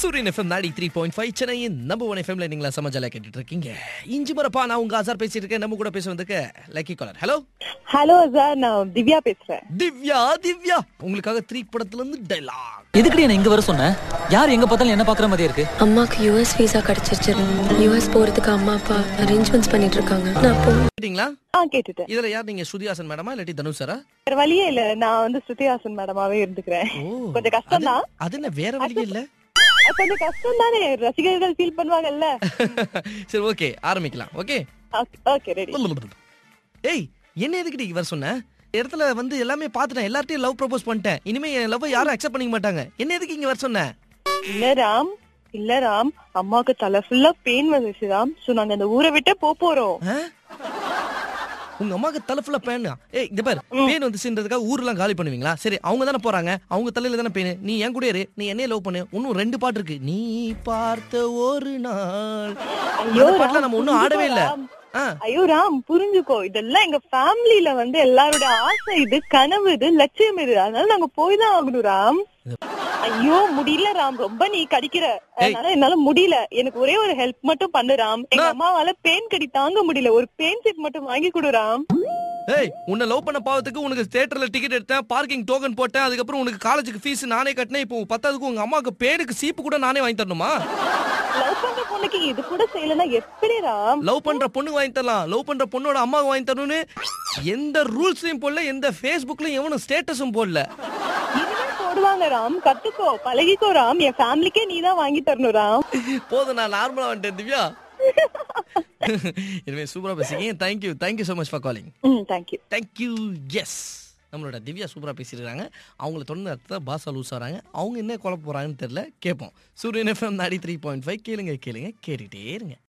சூரியன் எஃப்எம் நாடி three point five சென்னையின் நம்பர் ஒன் எஃப்எம்ல நீங்களா சமாஜால கேட்டுட்டு இருக்கீங்க இஞ்சி மரப்பா நான் உங்க ஆசார் பேசிட்டு இருக்கேன் நம்ம கூட பேச வந்திருக்க lucky caller hello hello sir நான் திவ்யா பேசுறேன் திவ்யா திவ்யா உங்களுக்காக த்ரீ படத்துல இருந்து டைலாக் எதுக்குடி என்ன இங்க வர சொன்ன யார் எங்க பார்த்தாலும் என்ன பாக்குற மாதிரியே இருக்கு அம்மாக்கு யூஎஸ் விசா கிடைச்சிருச்சு யூஎஸ் போறதுக்கு அம்மா அப்பா அரேஞ்ச்மெண்ட்ஸ் பண்ணிட்டு இருக்காங்க நான் போ கேட்டீங்களா ஆ கேட்டுட்டேன் இதுல யார் நீங்க ஸ்ருதிஹாசன் மேடமா இல்லாட்டி தனுஷ் சாரா வேற வழியே இல்ல நான் வந்து ஸ்ருதிஹாசன் மேடமாவே இருந்துக்கிறேன் ஓ கொஞ்சம் கஷ்டம் தான் அது- அது என்ன வேற வழி இல்ல கொஞ்சம் கஷ்டம் தானே ரசிகர்கள் ஃபீல் பண்ணுவாங்கல்ல சரி ஓகே ஆரம்பிக்கலாம் ஓகே ஓகே ரெடி ஏய் என்ன எதுக்கு வர சொன்ன இடத்துல வந்து எல்லாமே பார்த்துட்டேன் எல்லார்ட்டையும் லவ் ப்ரப்போஸ் பண்ணிட்டேன் இனிமே என் லவ் யாரும் அக்செப்ட் பண்ணிக்க மாட்டாங்க என்ன எதுக்கு இங்க வர சொன்ன இல்ல ராம் இல்ல ராம் அம்மாவுக்கு தலை ஃபுல்லா பெயின் வந்துச்சு ராம் சோ நாங்க அந்த ஊரை விட்டே போப் போறோம் ஆ? உங்க அம்மாக்கு தலை ஃபுல்லா பேனா ஏய் இந்த பாரு பேன் வந்துச்சுன்றதுக்காக ஊர்லாம் காலி பண்ணுவீங்களா சரி அவங்க தானே போறாங்க அவங்க தலையில தானே பேனு நீ என் கூட இரு நீ என்னைய லவ் பண்ணு இன்னும் ரெண்டு பாட்டு இருக்கு நீ பார்த்த ஒரு நாள் ஐயோ அந்த பாட்டுல ராம், நம்ம ஒன்னும் ஆடவே இல்ல ராம். ஆ ஐயோ ராம் புரிஞ்சுக்கோ இதெல்லாம் எங்க ஃபேமிலில வந்து எல்லாரோட ஆசை இது கனவு இது லட்சியம் இது அதனால நாங்க போய் தான் ஆகணும் ராம் ஐயோ முடியல ராம் ரொம்ப நீ கடிக்கிற அதனால என்னால முடியல எனக்கு ஒரே ஒரு ஹெல்ப் மட்டும் பண்ணு ராம் எங்க அம்மாவால பெயின் கடி தாங்க முடியல ஒரு பெயின் செட் மட்டும் வாங்கி கொடு ராம் ஏய் உன்னை லவ் பண்ண பாவத்துக்கு உனக்கு தியேட்டர்ல டிக்கெட் எடுத்தேன் பார்க்கிங் டோக்கன் போட்டேன் அதுக்கப்புறம் உனக்கு காலேஜுக்கு ஃபீஸ் நானே கட்டினேன் இப்போ பத்தாவதுக்கு உங்க அம்மாவுக்கு பேருக்கு சீப்பு கூட நானே வாங்கி தரணுமா லவ் பண்ற பொண்ணுக்கு இது கூட செய்யலன்னா எப்படி ராம் லவ் பண்ற பொண்ணுக்கு வாங்கி தரலாம் லவ் பண்ற பொண்ணோட அம்மாவுக்கு வாங்கி தரணும்னு எந்த ரூல்ஸையும் போடல எந்த ஃபேஸ்புக்லயும் எவனும் ஸ்டேட்டஸும் போடல இனிமே போடுவாங்க ராம் கத்துக்கோ பழகிக்கோ ராம் என் ஃபேமிலிக்கே நீ தான் வாங்கி தரணும் ராம் போதும் நான் நார்மலா வந்துட்டேன் திவ்யா இனிமே சூப்பரா பேசுறீங்க thank you thank you so much for calling hmm thank you thank you yes நம்மளோட திவ்யா சூப்பரா பேசியிருக்காங்க அவங்கள தொடர்ந்து அடுத்த பாசா லூஸ் ஆறாங்க அவங்க என்ன குழப்ப போறாங்கன்னு தெரியல கேட்போம் சூரியன் எஃப்எம் நாடி த்ரீ பாயிண்ட் ஃபைவ் கேளுங்க கேளுங்க கேட்டுட்டே இருங்க